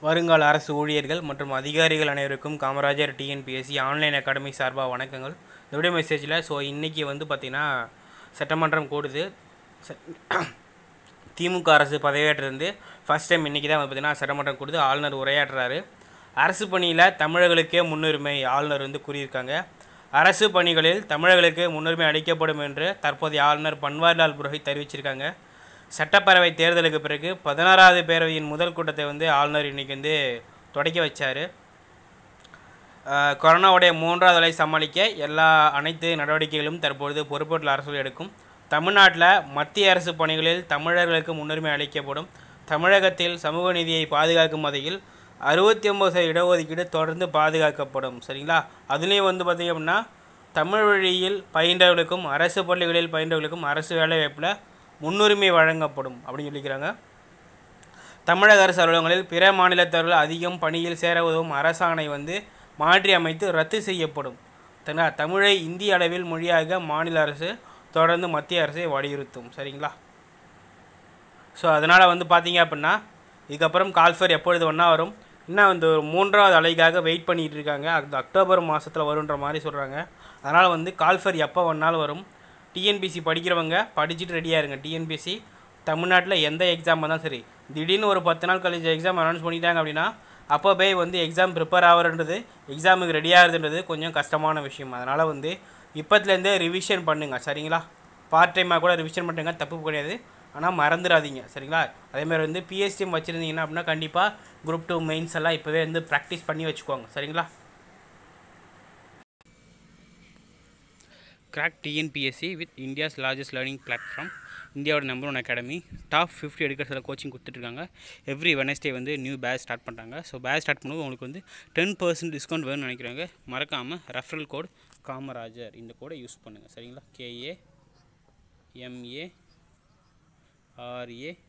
வருங்கால அரசு ஊழியர்கள் மற்றும் அதிகாரிகள் அனைவருக்கும் காமராஜர் டிஎன்பிஎஸ்சி ஆன்லைன் அகாடமி சார்பாக வணக்கங்கள் இந்த வீடியோ மெசேஜில் ஸோ இன்றைக்கி வந்து பார்த்திங்கன்னா சட்டமன்றம் கூடுது ச- திமுக அரசு பதவியேற்றிருந்து ஃபஸ்ட் டைம் இன்றைக்கி தான் வந்து பார்த்திங்கன்னா சட்டமன்றம் கூடுது ஆளுநர் உரையாற்றுறாரு அரசு பணியில் தமிழர்களுக்கே முன்னுரிமை ஆளுநர் வந்து கூறியிருக்காங்க அரசு பணிகளில் தமிழர்களுக்கு முன்னுரிமை அளிக்கப்படும் என்று தற்போதைய ஆளுநர் பன்வாரிலால் புரோஹித் தெரிவிச்சிருக்காங்க சட்டப்பேரவை தேர்தலுக்கு பிறகு பதினாறாவது பேரவையின் முதல் கூட்டத்தை வந்து ஆளுநர் இன்னைக்கு வந்து தொடக்கி வச்சார் கொரோனாவுடைய மூன்றாவது அலை சமாளிக்க எல்லா அனைத்து நடவடிக்கைகளும் தற்பொழுது பொறுப்பேற்றுள்ள அரசு எடுக்கும் தமிழ்நாட்டில் மத்திய அரசு பணிகளில் தமிழர்களுக்கு முன்னுரிமை அளிக்கப்படும் தமிழகத்தில் சமூக நீதியை பாதுகாக்கும் வகையில் அறுபத்தி ஒம்பது சதவீத இடஒதுக்கீடு தொடர்ந்து பாதுகாக்கப்படும் சரிங்களா அதுலேயும் வந்து பார்த்திங்க அப்படின்னா தமிழ் வழியில் பயின்றவர்களுக்கும் அரசு பள்ளிகளில் பயின்றவர்களுக்கும் அரசு வேலைவாய்ப்பில் முன்னுரிமை வழங்கப்படும் அப்படின்னு சொல்லிக்கிறாங்க தமிழக அரசு அலுவலகங்களில் பிற மாநிலத்தவர்கள் அதிகம் பணியில் சேர உதவும் அரசாணை வந்து மாற்றி அமைத்து ரத்து செய்யப்படும் சரிங்களா தமிழை இந்திய அளவில் மொழியாக மாநில அரசு தொடர்ந்து மத்திய அரசை வலியுறுத்தும் சரிங்களா ஸோ அதனால் வந்து பார்த்தீங்க அப்படின்னா இதுக்கப்புறம் கால்ஃபர் எப்பொழுது ஒன்றா வரும் இன்னும் இந்த ஒரு மூன்றாவது அலைக்காக வெயிட் பண்ணிகிட்டு இருக்காங்க அது அக்டோபர் மாதத்தில் வருன்ற மாதிரி சொல்கிறாங்க அதனால் வந்து கால்ஃபர் எப்போ வேணாலும் வரும் டிஎன்பிசி படிக்கிறவங்க படிச்சுட்டு ரெடியாக இருங்க டிஎன்பிசி தமிழ்நாட்டில் எந்த எக்ஸாம் வந்தாலும் சரி திடீர்னு ஒரு பத்து நாள் கழிச்சு எக்ஸாம் அனௌன்ஸ் பண்ணிட்டாங்க அப்படின்னா அப்போ போய் வந்து எக்ஸாம் ப்ரிப்பேர் ஆகிறன்றது எக்ஸாமுக்கு ரெடி ஆகிறதுன்றது கொஞ்சம் கஷ்டமான விஷயம் அதனால் வந்து இப்போத்துலேருந்தே ரிவிஷன் பண்ணுங்கள் சரிங்களா பார்ட் டைமாக கூட ரிவிஷன் பண்ணுங்க தப்பு கிடையாது ஆனால் மறந்துடாதீங்க சரிங்களா அதேமாதிரி வந்து பிஎஸ்டிஎம் வச்சுருந்தீங்கன்னா அப்படின்னா கண்டிப்பாக குரூப் டூ மெயின்ஸ் எல்லாம் இப்போவே வந்து ப்ராக்டிஸ் பண்ணி வச்சுக்கோங்க சரிங்களா crack TNPSC with India's largest learning platform இந்தியாவோட number one academy top fifty எடுக்கிறதுல கோச்சிங் கொடுத்துட்ருக்காங்க எவ்ரி வெனஸ்டே வந்து நியூ பேட்ச் ஸ்டார்ட் பண்ணுறாங்க ஸோ பேட்ச் ஸ்டார்ட் பண்ணும்போது உங்களுக்கு வந்து டென் பர்சன்ட் டிஸ்கவுண்ட் வேணும்னு நினைக்கிறாங்க மறக்காமல் ரெஃபரல் கோட் காமராஜர் இந்த கோடை யூஸ் பண்ணுங்கள் சரிங்களா K A M A R A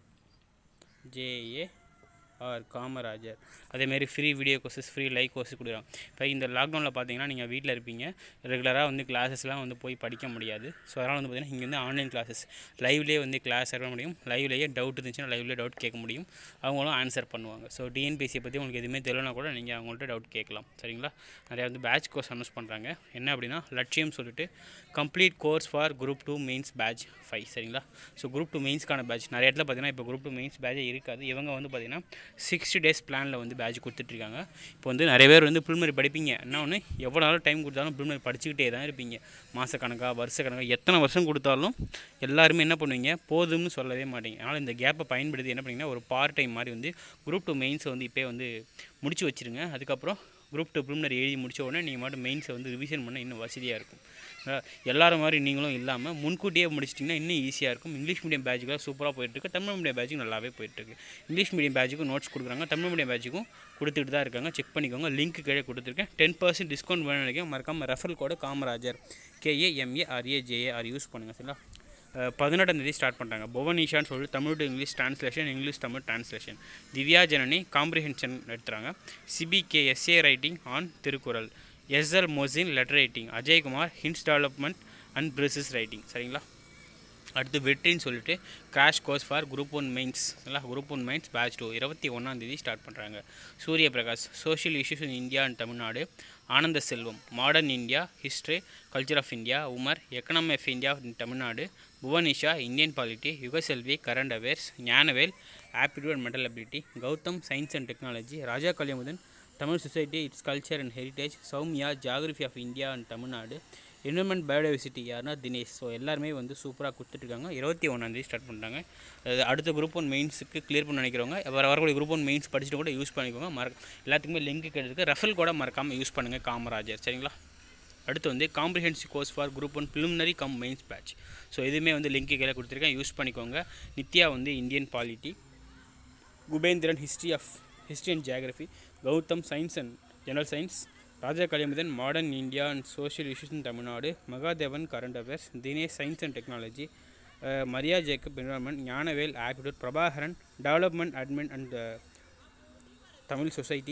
J A R Kamarajar அதேமாரி free video courses free live course கொடுக்குறோம் இப்போ இந்த லாக்டவுனில் பார்த்தீங்கன்னா நீங்கள் வீட்டில் இருப்பீங்க ரெகுலராக வந்து கிளாஸஸ்லாம் வந்து போய் படிக்க முடியாது ஸோ அதனால் வந்து பார்த்தீங்கன்னா இங்கே வந்து ஆன்லைன் கிளாஸஸ் லைவ்லேயே வந்து கிளாஸ் எடுக்க முடியும் லைவ்லேயே டவுட் இருந்துச்சுன்னா லைவ்லேயே டவுட் கேட்க முடியும் அவங்களும் ஆன்சர் பண்ணுவாங்க ஸோ டிஎன்பிசியை பற்றி உங்களுக்கு எதுவுமே தெரியலனா கூட நீங்கள் அவங்கள்ட்ட டவுட் கேட்கலாம் சரிங்களா நிறையா வந்து பேட்ச் கோர்ஸ் அனௌன்ஸ் பண்ணுறாங்க என்ன அப்படின்னா லட்சியம் சொல்லிட்டு complete course for group two mains batch five சரிங்களா ஸோ குரூப் டூ மெயின்ஸ்க்கான பேட்ச் நிறைய இடத்துல பார்த்தீங்கன்னா இப்போ குரூப் டூ மெயின்ஸ் பேட்சே இருக்காது இவங்க வந்து பார்த்தீங்கன்னா சிக்ஸ்டி டேஸ் பிளானில் வந்து பேட்ச் கொடுத்துட்ருக்காங்க இப்போ வந்து நிறைய பேர் வந்து ப்ரிலிமினரி படிப்பீங்க என்ன ஒன்று எவ்வளோ நாள் டைம் கொடுத்தாலும் ப்ரிலிமினரி படிச்சுக்கிட்டே தான் இருப்பீங்க மாதக்கணக்காக வருஷக்கணக்காக எத்தனை வருஷம் கொடுத்தாலும் எல்லாருமே என்ன பண்ணுவீங்க போதும்னு சொல்லவே மாட்டீங்க அதனால் இந்த கேப்பை பயன்படுத்தி என்ன பண்ணீங்கன்னா ஒரு பார்ட் டைம் மாதிரி வந்து குரூப் டூ மெயின்ஸை வந்து இப்போ வந்து முடிச்சு வச்சுருங்க அதுக்கப்புறம் குரூப் டூ ப்ரிலிமினரி எழுதி முடிச்ச உடனே நீங்கள் மட்டும் மெயின்ஸை வந்து ரிவிஷன் பண்ண இன்னும் வசதியாக இருக்கும் அஹ் எல்லாரும் மாதிரி நீங்களும் இல்லாமல் முன்கூட்டியே முடிச்சிட்டிங்கன்னா இன்னும் ஈஸியாக இருக்கும் இங்கிலீஷ் மீடியம் பேட்சுக்கு சூப்பராக போயிட்டுருக்கு தமிழ் மீடியம் பேட்சுக்கு நல்லாவே போயிட்டுருக்கு இங்கிலீஷ் மீடியம் பேட்சுக்கும் நோட்ஸ் கொடுக்குறாங்க தமிழ் மீடியம் பேட்சுக்கும் கொடுத்துட்டு தான் இருக்காங்க செக் பண்ணிக்கோங்க லிங்க் கீழே கொடுத்துருக்கேன் டென் பர்சன்ட் டிஸ்கவுண்ட் வேணும் நினைக்கிறேன் மறக்காமல் referral code Kamarajar K A M A R A J A R use பண்ணுங்கள் சரிங்களா பதினெட்டாம் தேதி ஸ்டார்ட் பண்ணுறாங்க புவனீஷான்னு சொல்லி Tamil to English translation English Tamil translation Divya Janani comprehension எடுத்துறாங்க C B K S A writing on Thirukkural S L Mosin letter writing Ajaykumar hints development and precis writing சரிங்களா அடுத்து வெற்றின்னு சொல்லிட்டு crash course for group one mains நல்லா group one mains batch two இருபத்தி ஒன்றாந்தேதி ஸ்டார்ட் பண்ணுறாங்க Surya Prakash social issues in India and Tamil Nadu Anandha Selvam modern India history culture of India Umar economy of India in Tamil Nadu Bhuvanisha Indian polity Yugaselvi current affairs Gnanavel aptitude and mental ability Gautham science and technology Raja Kalyamudhan Tamil society its culture and heritage Soumya geography of India and Tamil Nadu environment biodiversity யாருன்னா Dinesh so எல்லாருமே வந்து சூப்பராக கொடுத்துட்ருக்காங்க இருபத்தி ஒன்றாந்தேதி start பண்ணிட்டாங்க அது அடுத்த குரூப் ஒன் மெயின்ஸுக்கு கிளியர் பண்ண நினைக்கிறவங்க வர வரக்கூடிய குரூப் ஒன் மெயின்ஸ் படிச்சுட்டு கூட யூஸ் பண்ணிக்கோங்க மற எல்லாத்துக்குமே லிங்க் கிடையாது ரெஃபல் கூட மறக்காமல் யூஸ் பண்ணுங்கள் காமராஜர் சரிங்களா அடுத்து வந்து comprehensive course for group one preliminary cum mains batch so இதுவுமே வந்து லிங்க் கீழே கொடுத்துருக்கேன் யூஸ் பண்ணிக்கோங்க நித்யா வந்து Indian polity Kubendran history of history and geography Gautham science and general science Raja Kaliyamudhan modern India and social issues in Tamil Nadu Mahadevan current affairs Dinesh science and technology Maria Jacob environment Gnanavel aptitude Prabhakaran development admin and Tamil society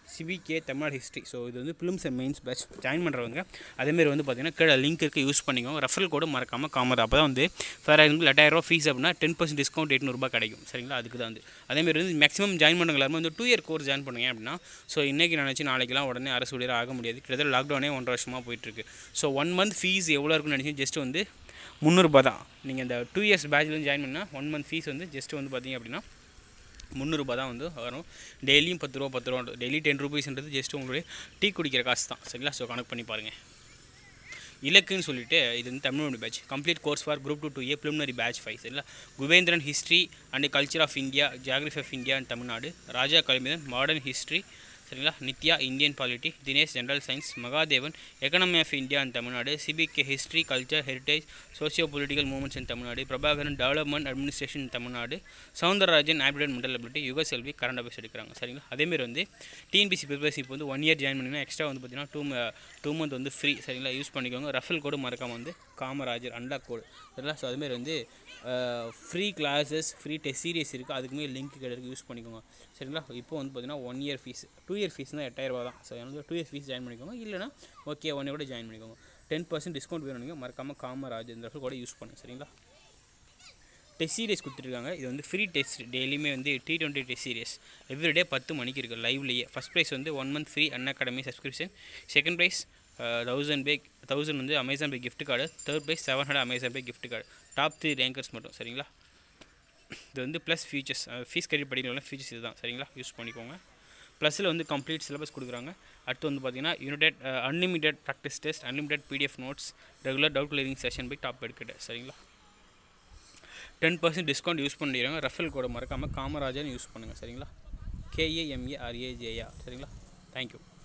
C V K Tamil Nadu history so இது வந்து films and mains batch join பண்ணுறவங்க அதேமாரி வந்து பார்த்தீங்கன்னா கீழே link இருக்குது use பண்ணிக்கோங்க referral கோடு மறக்காமல் காமர் அப்போ தான் வந்து ஃபார் எக்ஸாம்பிள் எட்டாயிரரூவா ஃபீஸ் அப்படின்னா டென் பர்சன்ட் டிஸ்கவுண்ட் எட்நூறுபா கிடைக்கும் சரிங்களா அதுக்கு தான் வந்து அதேமாரி வந்து மேக்ஸிமம் ஜாயின் பண்ணுங்க எல்லாருமே வந்து டூ இயர் கோர்ஸ் ஜாயின் பண்ணுங்க அப்படின்னா ஸோ இன்றைக்கி நினச்சி நாளைக்கெல்லாம் உடனே அரசு ஊழியர் ஆக முடியாது கிட்டத்தட்ட லாக்டவுனே ஒன்றரை வருஷமாக போயிட்டுருக்கு ஸோ ஒன் மந்த் ஃபீஸ் எவ்வளோ இருக்குன்னு நினச்சி ஜஸ்ட் வந்து முந்நூறுபா தான் நீங்கள் இந்த டூ இயர்ஸ் பேட்ச்லேருந்து ஜாயின் பண்ணால் ஒன் மந்த் ஃபீஸ் வந்து ஜஸ்ட் வந்து பார்த்தீங்க அப்படின்னா முந்நூறுபா தான் வந்து வரும் டெய்லியும் பத்து ரூபா பத்து ரூபா டெய்லி டென் ருபீஸ்ன்றது ஜஸ்ட் உங்களுடைய டீ குடிக்கிற காசு தான் சரிங்களா ஸோ கணக்கு பண்ணி பாருங்கள் இலக்குன்னு சொல்லிட்டு இது வந்து Tamil Nadu batch complete course for group two two A preliminary batch five சரிங்களா Kubendran history and culture of India geography of India and Tamil Nadu Raja Kalimidhan modern history சரிங்களா Nithya Indian polity Dinesh general science Mahadevan economy of India and Tamil Nadu C B K history culture heritage socio political movements in Tamil Nadu Prabhakaran development administration in Tamil Nadu Soundararajan aptitude mental ability Yuga Selvi current affairs எடுக்கிறாங்க சரிங்களா அதேமாரி வந்து TNPSC preparation இப்போ வந்து one year join பண்ணிங்கன்னா extra வந்து பார்த்தீங்கன்னா டூ டூ மந்த் வந்து ஃப்ரீ சரிங்களா யூஸ் பண்ணிக்கோங்க ரஃபல் கோடு மறக்காமல் வந்து காமராஜர் அன்லாக் கோடு சரிங்களா ஸோ அதுமாரி வந்து free classes free test series இருக்குது அதுக்குமே லிங்க் கிடையாது யூஸ் பண்ணிக்கோங்க சரிங்களா இப்போ வந்து பார்த்தீங்கன்னா one year fees two year fees தான் எட்டாயிரரூபா தான் ஸோ வந்து டூ இயர் ஃபீஸ் ஜாயின் பண்ணிக்கோங்க இல்லைனா ஓகே ஒன் கூட ஜாயின் பண்ணிக்கோங்க டென் பர்சன்ட் டிஸ்கவுண்ட் வேணுங்க மறக்காமல் காமராஜ் இந்த கூட யூஸ் பண்ணுங்க சரிங்களா டெஸ்ட் சீரியஸ் கொடுத்துருக்காங்க இது வந்து ஃப்ரீ டெஸ்ட் டெய்லியுமே வந்து T twenty test series everyday பத்து மணிக்கு இருக்குது லைவ்லேயே ஃபஸ்ட் ப்ரைஸ் வந்து one month free Unacademy subscription second prize thousand pay thousand வந்து Amazon pay gift card third prize seven hundred Amazon pay gift card top three rankers மட்டும் சரிங்களா இது வந்து ப்ளஸ் ஃபீச்சர்ஸ் ஃபீஸ் கட்டி படிக்கிறவங்க features இதுதான் சரிங்களா யூஸ் பண்ணிக்கோங்க ப்ளஸில் வந்து கம்ப்ளீட் சிலபஸ் கொடுக்குறாங்க அடுத்து வந்து பார்த்தீங்கன்னா united unlimited practice test unlimited PDF notes regular doubt clearing session by top எடுக்கிட்ட சரிங்களா டென் பர்சன்ட் டிஸ்கவுண்ட் யூஸ் பண்ணிடுறாங்க ரெஃபல் கோடை மறக்காமல் காமராஜன் யூஸ் பண்ணுங்கள் சரிங்களா கேஏஎம்ஏ ஆர்ஏஜேயா சரிங்களா தேங்க்யூ